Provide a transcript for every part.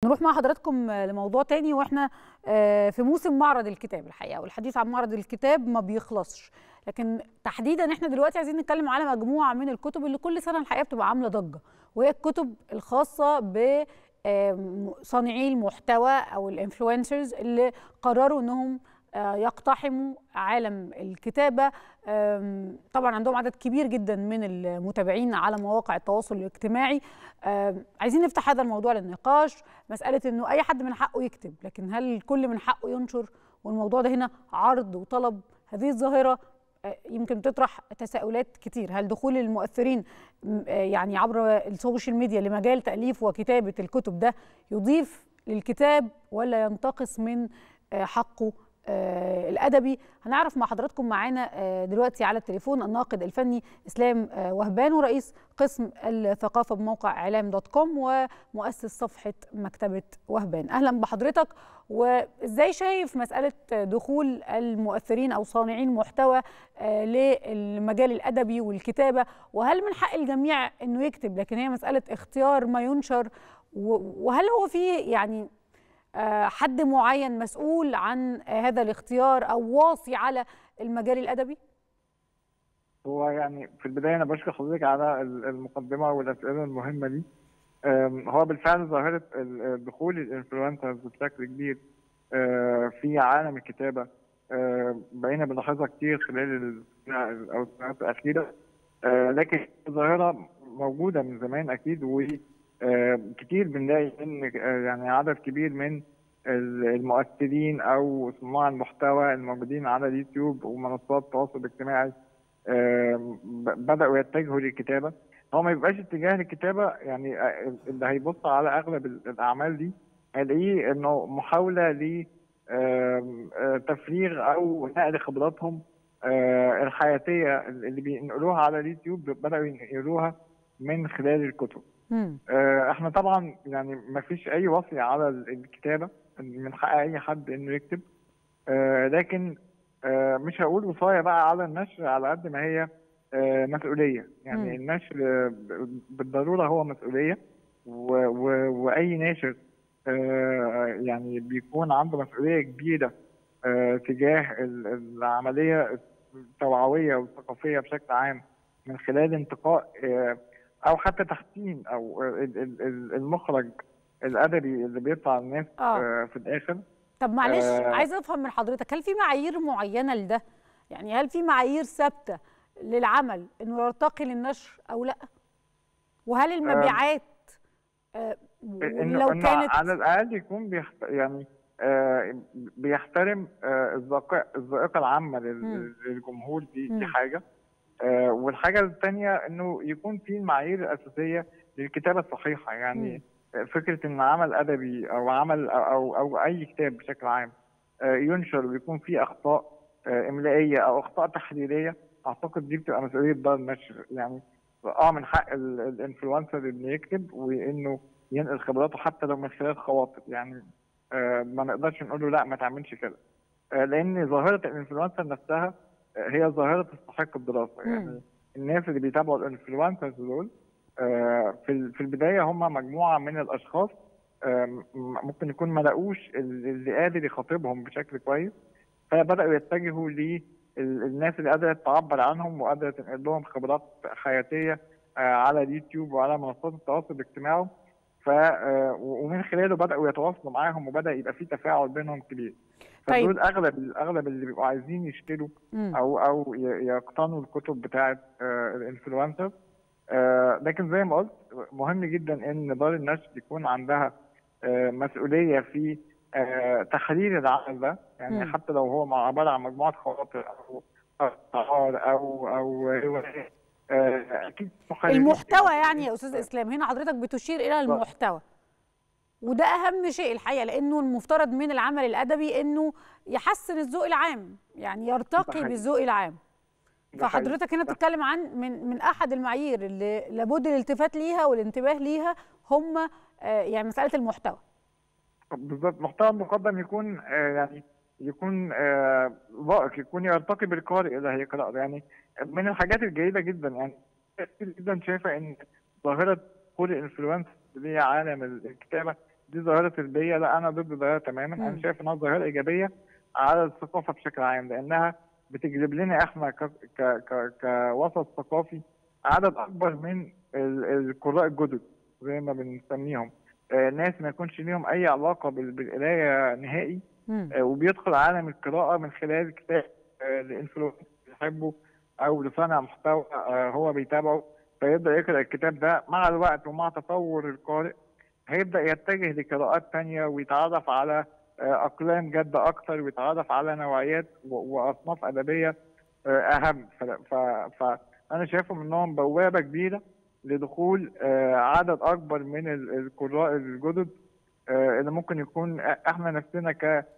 نروح مع حضراتكم لموضوع تاني واحنا في موسم معرض الكتاب الحقيقه والحديث عن معرض الكتاب ما بيخلصش لكن تحديدا احنا دلوقتي عايزين نتكلم على مجموعه من الكتب اللي كل سنه الحقيقه بتبقى عامله ضجه وهي الكتب الخاصه ب صانعي المحتوى او الانفلونسرز اللي قرروا انهم يقتحموا عالم الكتابه طبعا عندهم عدد كبير جدا من المتابعين على مواقع التواصل الاجتماعي عايزين نفتح هذا الموضوع للنقاش مساله انه اي حد من حقه يكتب لكن هل الكل من حقه ينشر والموضوع ده هنا عرض وطلب هذه الظاهره يمكن تطرح تساؤلات كتير هل دخول المؤثرين يعني عبر السوشيال ميديا لمجال تاليف وكتابه الكتب ده يضيف للكتاب ولا ينتقص من حقه آه الادبي هنعرف مع حضراتكم معانا آه دلوقتي على التليفون الناقد الفني اسلام آه وهبان ورئيس قسم الثقافه بموقع اعلام دوت كوم ومؤسس صفحه مكتبه وهبان اهلا بحضرتك وازاي شايف مساله دخول المؤثرين او صانعين محتوى للمجال الادبي والكتابه وهل من حق الجميع انه يكتب لكن هي مساله اختيار ما ينشر وهل هو في يعني حد معين مسؤول عن هذا الاختيار او واصي على المجال الادبي؟ هو يعني في البدايه انا بشكر حضرتك على المقدمه والاسئله المهمه دي. هو بالفعل ظاهره دخول الانفلونسرز بشكل كبير في عالم الكتابه بقينا بنلاحظها كتير خلال او السنوات الاخيره لكن ظاهره موجوده من زمان اكيد و آه كتير بنلاقي ان آه يعني عدد كبير من المؤثرين او صناع المحتوى الموجودين على اليوتيوب ومنصات التواصل الاجتماعي آه بداوا يتجهوا للكتابه هو ما يبقاش اتجاه للكتابه يعني اللي هيبص على اغلب الاعمال دي هيلاقيه انه محاوله ل تفريغ او نقل خبراتهم الحياتيه اللي بينقلوها على اليوتيوب بداوا ينقلوها من خلال الكتب. احنا طبعا يعني ما فيش اي وصي على الكتابه من حق اي حد انه يكتب اه لكن اه مش هقول وصايه بقى على النشر على قد ما هي اه مسؤوليه يعني مم. النشر بالضروره هو مسؤوليه و و واي ناشر يعني بيكون عنده مسؤوليه كبيره تجاه العمليه التوعويه والثقافيه بشكل عام من خلال انتقاء او حتى تحسين او المخرج الادبي اللي بيطلع الناس آه. في الاخر طب معلش آه عايزه افهم من حضرتك هل في معايير معينه لده يعني هل في معايير ثابته للعمل انه يرتقي للنشر او لا وهل المبيعات آه إنه لو إنه كانت على الاقل يكون بيحت... يعني آه بيحترم آه الذائقه الذائقه العامه للجمهور دي م. دي حاجه آه والحاجه الثانيه انه يكون في المعايير الاساسيه للكتابه الصحيحه يعني م. فكره ان عمل ادبي او عمل أو, او او اي كتاب بشكل عام آه ينشر ويكون فيه اخطاء آه املائيه او اخطاء تحريريه اعتقد دي بتبقى مسؤوليه دار النشر يعني اه من حق الانفلونسر انه يكتب وانه ينقل خبراته حتى لو من خلال خواطر يعني ما نقدرش نقول له لا ما تعملش كده لان ظاهره الانفلونسر نفسها هي ظاهره تستحق الدراسه يعني الناس اللي بيتابعوا الانفلونسرز دول في في البدايه هم مجموعه من الاشخاص ممكن يكون ما لاقوش اللي قادر يخاطبهم بشكل كويس فبداوا يتجهوا للناس اللي قادره تعبر عنهم وقادره تنقل لهم خبرات حياتيه على اليوتيوب وعلى منصات التواصل الاجتماعي ف ومن خلاله بداوا يتواصلوا معاهم وبدا يبقى في تفاعل بينهم كبير فدول طيب. اغلب اغلب اللي بيبقوا عايزين يشتروا م. او او يقتنوا الكتب بتاعه الانفلونسر لكن زي ما قلت مهم جدا ان دار النشر يكون عندها مسؤوليه في تحرير العمل ده يعني م. حتى لو هو عباره عن مجموعه خواطر او او او روايات اكيد المحتوى يعني يا استاذ اسلام هنا حضرتك بتشير الى المحتوى وده اهم شيء الحقيقه لانه المفترض من العمل الادبي انه يحسن الذوق العام يعني يرتقي بالذوق العام فحضرتك هنا بتتكلم عن من من احد المعايير اللي لابد الالتفات ليها والانتباه ليها هم يعني مساله المحتوى بالظبط المحتوى المقدم يكون يعني يكون لائق يكون يرتقي بالقارئ اللي هيقرأ يعني من الحاجات الجيدة جدا يعني كتير جدا شايفة ان ظاهرة كل الانفلونسر اللي هي عالم الكتابة دي ظاهره سلبيه لا انا ضد ظاهره تماما مم. انا شايف انها ظاهره ايجابيه على الثقافه بشكل عام لانها بتجلب لنا احنا ك ك ك كوسط ثقافي عدد اكبر من ال- القراء الجدد زي ما بنسميهم آه، ناس ما يكونش ليهم اي علاقه بال- بالقرايه نهائي مم. آه، وبيدخل عالم القراءه من خلال كتاب آه، لانفلونسر بيحبه او لصانع محتوى آه، هو بيتابعه فيبدا يقرا الكتاب ده مع الوقت ومع تطور القارئ هيبدا يتجه لقراءات تانية ويتعرف على آه، اقلام جاده اكتر ويتعرف على نوعيات و- واصناف ادبيه آه، اهم ف- ف- فانا شايفهم انهم بوابه كبيره لدخول آه، عدد اكبر من ال- القراء الجدد آه، اللي ممكن يكون احنا نفسنا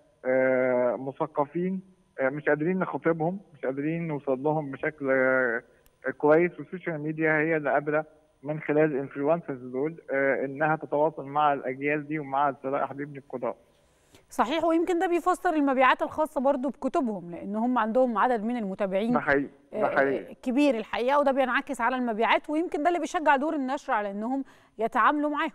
كمثقفين مش قادرين نخاطبهم مش قادرين نوصل لهم بشكل آه، كويس والسوشيال ميديا هي اللي قادره من خلال الانفلونسرز دول آه، انها تتواصل مع الاجيال دي ومع الشرائح دي من القراء صحيح ويمكن ده بيفسر المبيعات الخاصه برضو بكتبهم لان هم عندهم عدد من المتابعين ده حقيقي ده آه، حقيقي آه، كبير الحقيقه وده بينعكس على المبيعات ويمكن ده اللي بيشجع دور النشر على انهم يتعاملوا معاهم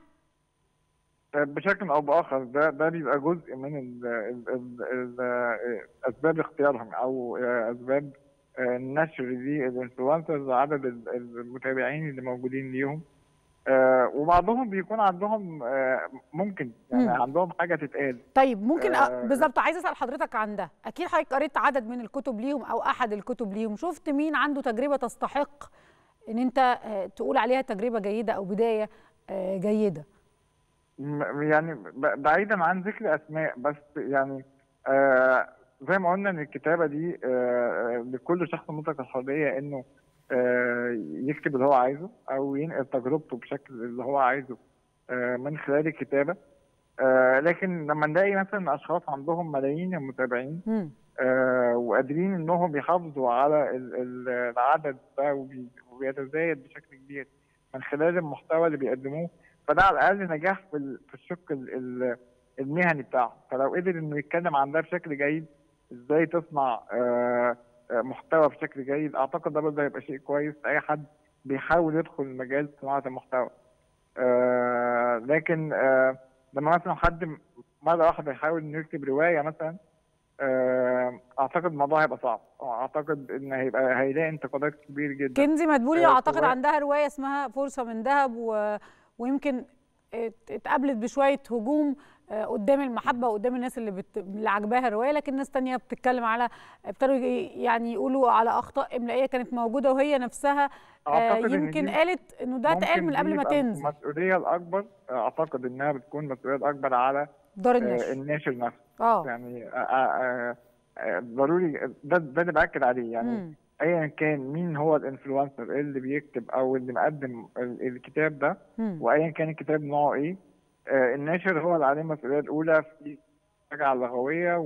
بشكل او باخر ده ده بيبقى جزء من ال ال ال ال اسباب اختيارهم او اسباب النشر دي الانفلونسرز عدد ال- المتابعين اللي موجودين ليهم آه، وبعضهم بيكون عندهم آه، ممكن يعني مم. عندهم حاجه تتقال طيب ممكن أ- آه، بالظبط عايزه اسال حضرتك عن ده اكيد حضرتك قريت عدد من الكتب ليهم او احد الكتب ليهم شفت مين عنده تجربه تستحق ان انت آه، تقول عليها تجربه جيده او بدايه آه، جيده م- يعني ب- بعيدا عن ذكر اسماء بس يعني آه زي ما قلنا ان الكتابه دي آه لكل شخص مطلق الحريه انه آه يكتب اللي هو عايزه او ينقل تجربته بشكل اللي هو عايزه آه من خلال الكتابه آه لكن لما نلاقي مثلا اشخاص عندهم ملايين المتابعين مم. آه وقادرين انهم يحافظوا على ال- ال- العدد ده وبي- وبيتزايد بشكل كبير من خلال المحتوى اللي بيقدموه فده على الاقل نجاح في ال- في الشق ال- ال- المهني بتاعه فلو قدر انه يتكلم عن ده بشكل جيد ازاي تصنع آه، آه، محتوى بشكل جيد اعتقد ده برضه هيبقى شيء كويس لاي حد بيحاول يدخل مجال صناعه المحتوى آه، لكن آه، لما مثلا حد مره واحده يحاول انه يكتب روايه مثلا آه، اعتقد الموضوع هيبقى صعب اعتقد ان هيبقى هيلاقي انتقادات كبير جدا كنزي مدبولي آه، اعتقد رواية. عندها روايه اسمها فرصه من ذهب و... ويمكن ات- اتقابلت بشويه هجوم آه، قدام المحبه وقدام الناس اللي بت... اللي عجباها الروايه لكن ناس تانية بتتكلم على ابتدوا ي- يعني يقولوا على اخطاء املائيه كانت موجوده وهي نفسها آه، أعتقد إن يمكن دي قالت انه ده اتقال ممكن من دي قبل ما يبقى تنزل المسؤوليه الاكبر اعتقد انها بتكون مسؤوليه الاكبر على دار آه، النشر الناشر نفسه اه يعني آه، آه، آه، ضروري ده ده اللي باكد عليه يعني مم. ايا كان مين هو الانفلونسر اللي بيكتب او اللي مقدم ال- الكتاب ده مم. وايا كان الكتاب نوعه ايه آه، الناشر هو اللي عليه المسؤوليه الاولى في الراجعه اللغويه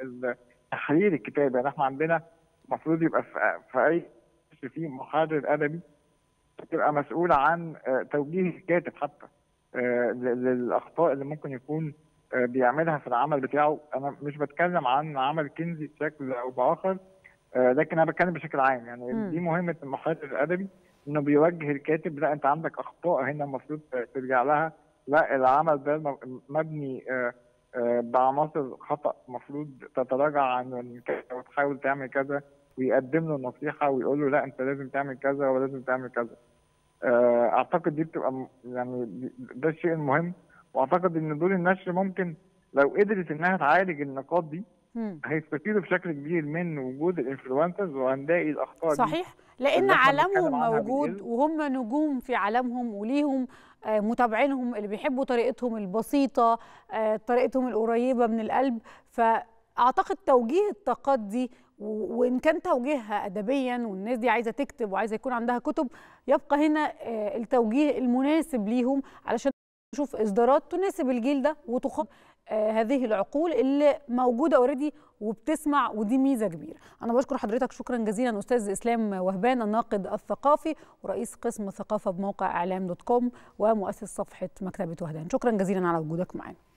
وتحرير الكتاب يعني احنا عندنا المفروض يبقى في في اي في محرر ادبي تبقى مسؤوله عن آه، توجيه الكاتب حتى آه، ل- للاخطاء اللي ممكن يكون آه، بيعملها في العمل بتاعه انا مش بتكلم عن عمل كنزي بشكل او باخر آه، لكن انا بتكلم بشكل عام يعني مم. دي مهمه المحرر الادبي انه بيوجه الكاتب لا انت عندك اخطاء هنا المفروض ترجع لها لا العمل ده م- مبني آه، آه، بعناصر خطا المفروض تتراجع عن كذا وتحاول تعمل كذا ويقدم له النصيحه ويقول له لا انت لازم تعمل كذا ولازم تعمل كذا آه، اعتقد دي بتبقى م- يعني دي- ده الشيء المهم واعتقد ان دور النشر ممكن لو قدرت انها تعالج النقاط دي مم. هيستفيدوا بشكل كبير من وجود الانفلونسرز وهنلاقي الاخطاء دي صحيح لان اللي إحنا عالمهم بنتكلم عنها موجود بيقل. وهم نجوم في عالمهم وليهم آه، متابعينهم اللي بيحبوا طريقتهم البسيطه آه، طريقتهم القريبه من القلب فاعتقد توجيه الطاقات دي و- وان كان توجيهها ادبيا والناس دي عايزه تكتب وعايزه يكون عندها كتب يبقى هنا آه، التوجيه المناسب ليهم علشان نشوف اصدارات تناسب الجيل ده وتخاطب آه، هذه العقول اللي موجوده اوريدي وبتسمع ودي ميزه كبيره انا بشكر حضرتك شكرا جزيلا استاذ اسلام وهبان الناقد الثقافي ورئيس قسم الثقافه بموقع اعلام دوت كوم ومؤسس صفحه مكتبه وهدان شكرا جزيلا على وجودك معنا